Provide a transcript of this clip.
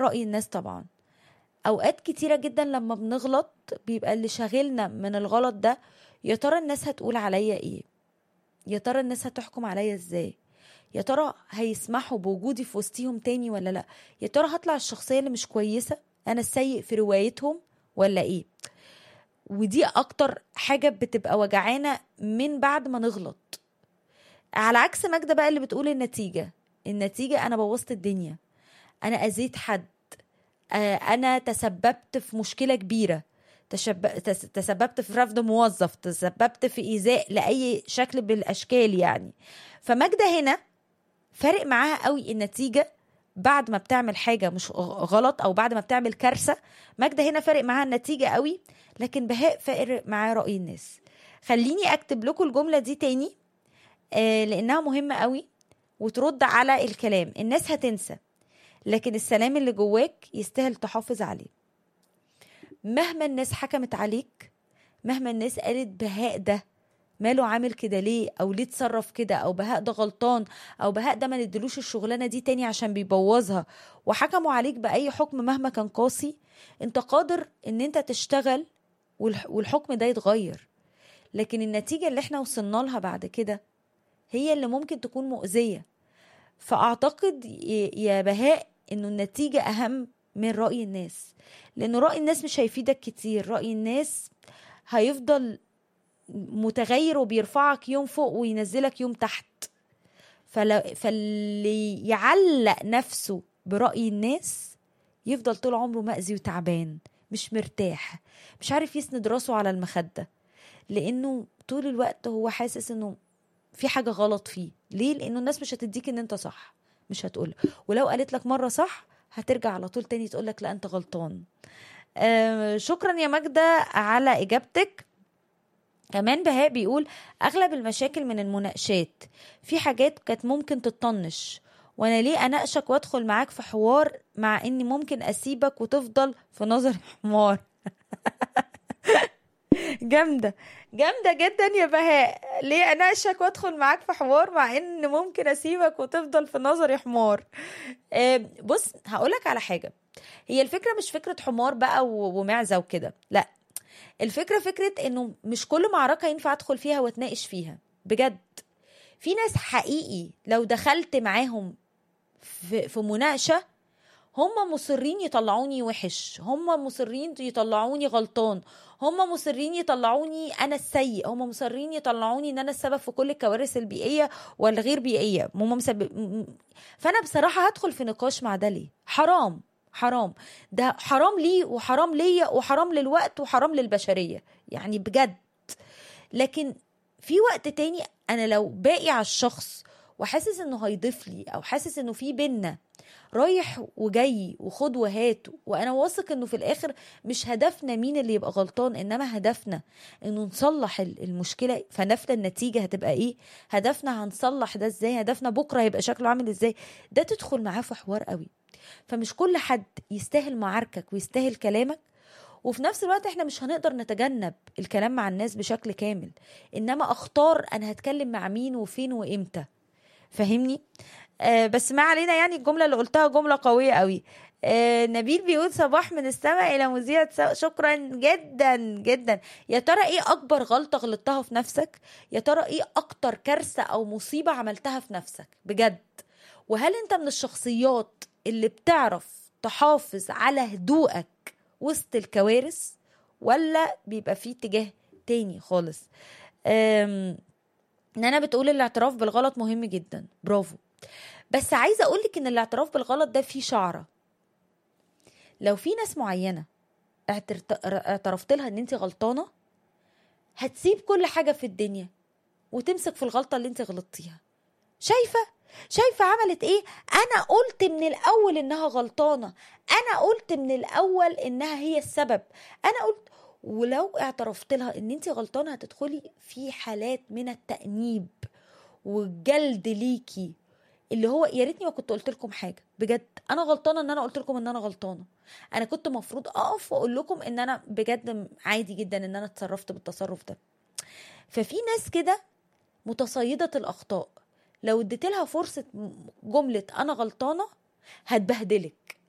رأي الناس طبعا اوقات كتيرة جدا لما بنغلط بيبقى اللي شاغلنا من الغلط ده يا ترى الناس هتقول عليا ايه يا ترى الناس هتحكم عليا ازاي يا ترى هيسمحوا بوجودي في وسطيهم تاني ولا لا يا ترى هطلع الشخصية اللي مش كويسة انا السيء في روايتهم ولا ايه ودي اكتر حاجة بتبقى وجعانة من بعد ما نغلط على عكس ماجدة بقى اللي بتقول النتيجة النتيجة انا بوظت الدنيا انا اذيت حد آه، انا تسببت في مشكلة كبيرة تشب... تس- تسببت في رفض موظف تسببت في ايذاء لاي شكل بالاشكال يعني فماجدة هنا فارق معاها قوي النتيجة بعد ما بتعمل حاجة مش غ- غلط أو بعد ما بتعمل كارثة ماجدة هنا فارق معاها النتيجة قوي لكن بهاء فارق معاه رأي الناس خليني أكتب لكم الجملة دي تاني آه لأنها مهمة قوي وترد على الكلام الناس هتنسى لكن السلام اللي جواك يستاهل تحافظ عليه مهما الناس حكمت عليك مهما الناس قالت بهاء ده ماله عامل كده ليه او ليه اتصرف كده او بهاء ده غلطان او بهاء ده ما ندلوش الشغلانه دي تاني عشان بيبوظها وحكموا عليك باي حكم مهما كان قاسي انت قادر ان انت تشتغل والح- والحكم ده يتغير لكن النتيجه اللي احنا وصلنا لها بعد كده هي اللي ممكن تكون مؤذيه فاعتقد ي- يا بهاء انه النتيجه اهم من راي الناس لانه راي الناس مش هيفيدك كتير راي الناس هيفضل متغير وبيرفعك يوم فوق وينزلك يوم تحت فلو فاللي يعلق نفسه برأي الناس يفضل طول عمره مأذي وتعبان مش مرتاح مش عارف يسند راسه على المخدة لأنه طول الوقت هو حاسس إنه في حاجة غلط فيه ليه؟ لأنه الناس مش هتديك إن أنت صح مش هتقول ولو قالت لك مرة صح هترجع على طول تاني تقول لك لا أنت غلطان آه شكرا يا ماجدة على إجابتك كمان بهاء بيقول اغلب المشاكل من المناقشات في حاجات كانت ممكن تطنش وانا ليه اناقشك وادخل معاك في حوار مع اني ممكن اسيبك وتفضل في نظري حمار جامده جامده جدا يا بهاء ليه اناقشك وادخل معاك في حوار مع ان ممكن اسيبك وتفضل في نظري حمار آه، بص هقولك على حاجه هي الفكره مش فكره حمار بقى و- ومعزه وكده لا الفكره فكره انه مش كل معركه ينفع ادخل فيها واتناقش فيها بجد في ناس حقيقي لو دخلت معاهم في, في مناقشه هم مصرين يطلعوني وحش هم مصرين يطلعوني غلطان هم مصرين يطلعوني انا السيء هم مصرين يطلعوني ان انا السبب في كل الكوارث البيئيه والغير بيئيه هم مسبب م- م- فانا بصراحه هدخل في نقاش مع ده ليه حرام حرام ده حرام ليه وحرام ليا وحرام للوقت وحرام للبشريه يعني بجد لكن في وقت تاني انا لو باقي على الشخص وحاسس انه هيضيف لي او حاسس انه في بينا رايح وجاي وخد وهات وانا واثق انه في الاخر مش هدفنا مين اللي يبقى غلطان انما هدفنا انه نصلح ال- المشكله فنفنا النتيجه هتبقى ايه هدفنا هنصلح ده ازاي هدفنا بكره هيبقى شكله عامل ازاي ده تدخل معاه في حوار قوي فمش كل حد يستاهل معاركك ويستاهل كلامك وفي نفس الوقت احنا مش هنقدر نتجنب الكلام مع الناس بشكل كامل انما اختار انا هتكلم مع مين وفين وامتى فاهمني آه بس ما علينا يعني الجمله اللي قلتها جمله قويه قوي آه نبيل بيقول صباح من السماء الى مذيع سو- شكرا جدا جدا يا ترى ايه اكبر غلطه غلطتها في نفسك يا ترى ايه اكتر كارثه او مصيبه عملتها في نفسك بجد وهل انت من الشخصيات اللي بتعرف تحافظ على هدوءك وسط الكوارث ولا بيبقى فيه اتجاه تاني خالص أم، نانا بتقول الاعتراف بالغلط مهم جدا برافو بس عايزه اقولك ان الاعتراف بالغلط ده فيه شعره لو في ناس معينه اعترت- اعترفت لها ان انت غلطانه هتسيب كل حاجه في الدنيا وتمسك في الغلطه اللي انت غلطتيها شايفه شايفه عملت ايه انا قلت من الاول انها غلطانه انا قلت من الاول انها هي السبب انا قلت ولو اعترفت لها ان انت غلطانه هتدخلي في حالات من التانيب والجلد ليكي اللي هو يا ريتني ما كنت قلت لكم حاجه بجد انا غلطانه ان انا قلت لكم ان انا غلطانه انا كنت مفروض اقف واقول لكم ان انا بجد عادي جدا ان انا اتصرفت بالتصرف ده ففي ناس كده متصيده الاخطاء لو اديت لها فرصه جمله انا غلطانه هتبهدلك